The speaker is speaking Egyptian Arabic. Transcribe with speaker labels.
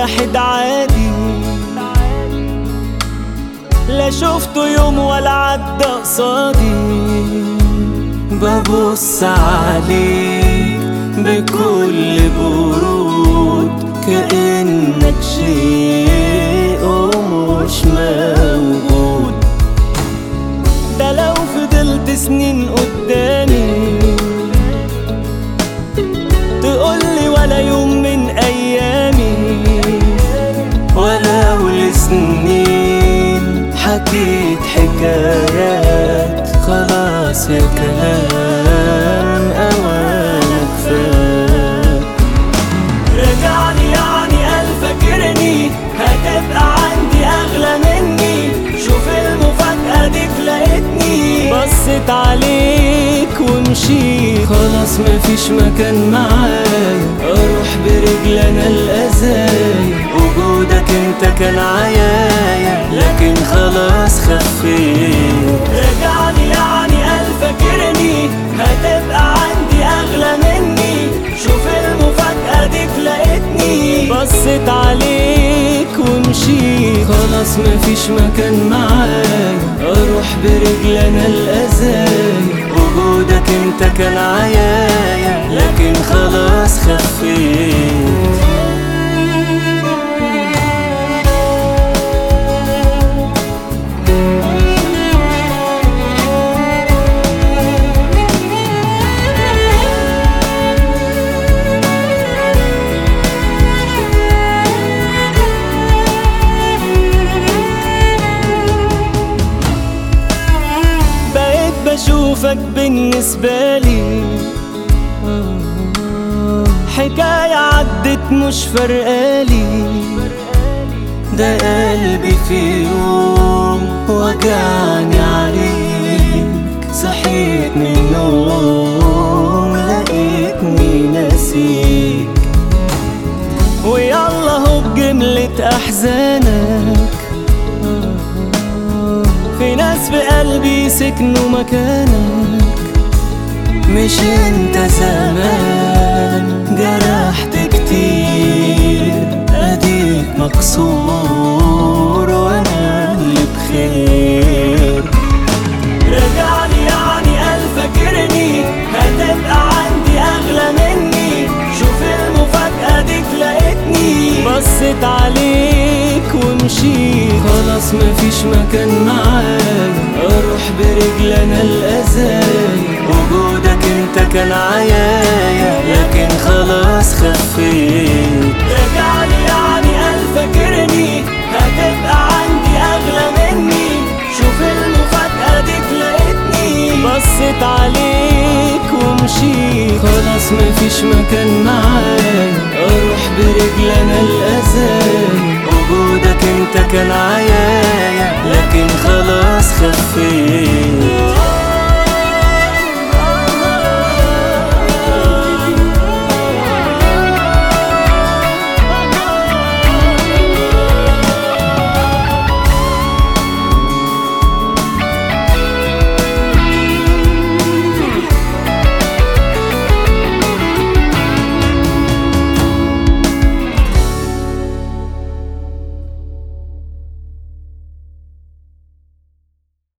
Speaker 1: واحد عادي لا شفته يوم ولا عدى قصادي ببص عليك بكل برود كأنك شيء ومش موجود ده لو فضلت سنين قدامي تقولي ولا يوم من ايامي ولو لسنين حكيت حكايات خلاص يا كلام اوانك فات رجعني يعني قال فاكرني هتبقى عندي اغلى مني شوف المفاجأة ديك لقيتني بصيت عليك ومشيت خلاص مفيش مكان معايا اروح برجل انا الازاي وجودك انت كان عيايا لكن خلاص خفيت رجعني يعني قال فاكرني هتبقى عندي اغلى مني شوف المفاجأة ديك لقيتني بصيت عليك ومشيت خلاص مفيش مكان معايا اروح برجل انا الازاي وجودك انت كان عيايا لكن خلاص خفيت بقيت بشوفك بالنسبة لي حكاية عدت مش فرقالي ده قلبي في يوم وجعني عليك صحيت من النوم لقيتني ناسيك ويلا هو بجملة أحزانك في ناس في قلبي سكنوا مكانك مش انت زمان جرحت كتير اديك مكسور وانا اللي بخير رجعني يعني قال فاكرني هتبقى عندي اغلى مني شوف المفاجأة ديك لقيتني بصيت عليك ومشيت خلاص مفيش مكان معايا اروح برجل انا الازاي وجودك انت كان عيايا لكن خلاص خفيت رجعني يعني قال فاكرني هتبقى عندي اغلى مني شوف المفاجأة ديك لقيتني بصيت عليك ومشيت خلاص مفيش مكان معايا اروح برجل انا الازاي وجودك انت كان عيايا لكن خلاص خفيت